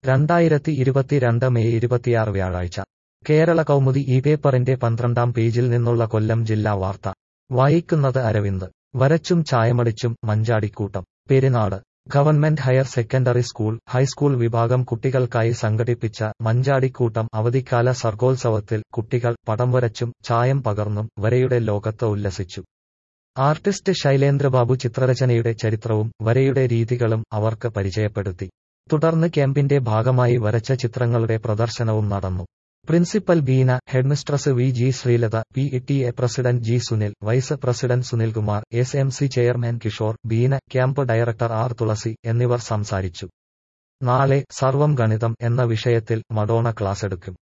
രണ്ടായിരത്തി ഇരുപത്തിരണ്ട് മെയ് ഇരുപത്തിയാറ് വ്യാഴാഴ്ച കേരള കൗമുദി ഈ പേപ്പറിന്റെ പന്ത്രണ്ടാം പേജിൽ നിന്നുള്ള കൊല്ലം ജില്ലാ വാർത്ത വായിക്കുന്നത് അരവിന്ദ് വരച്ചും ചായമടിച്ചും Manchadikoottam Perinad government higher secondary school high school വിഭാഗം കുട്ടികൾക്കായി സംഘടിപ്പിച്ച മഞ്ചാടിക്കൂട്ടം അവധിക്കാല സർഗോത്സവത്തിൽ കുട്ടികൾ പടം വരച്ചും ചായം പകർന്നും വരയുടെ ലോകത്ത് ഉല്ലസിച്ചു ആർട്ടിസ്റ്റ് ശൈലേന്ദ്രബാബു ചിത്രരചനയുടെ ചരിത്രവും വരയുടെ രീതികളും അവർക്ക് പരിചയപ്പെടുത്തി തുടർന്ന് ക്യാമ്പിന്റെ ഭാഗമായി വരച്ച ചിത്രങ്ങളുടെ പ്രദർശനവും നടന്നു principal Beena headmistress V G Sreelatha P T A president G Sunil vice president Sunilkumar S M C chairman Kishore Beena camp director R Thulasi എന്നിവർ സംസാരിച്ചു നാളെ സർവം ഗണിതം എന്ന വിഷയത്തിൽ മഡോണ ക്ലാസ് എടുക്കും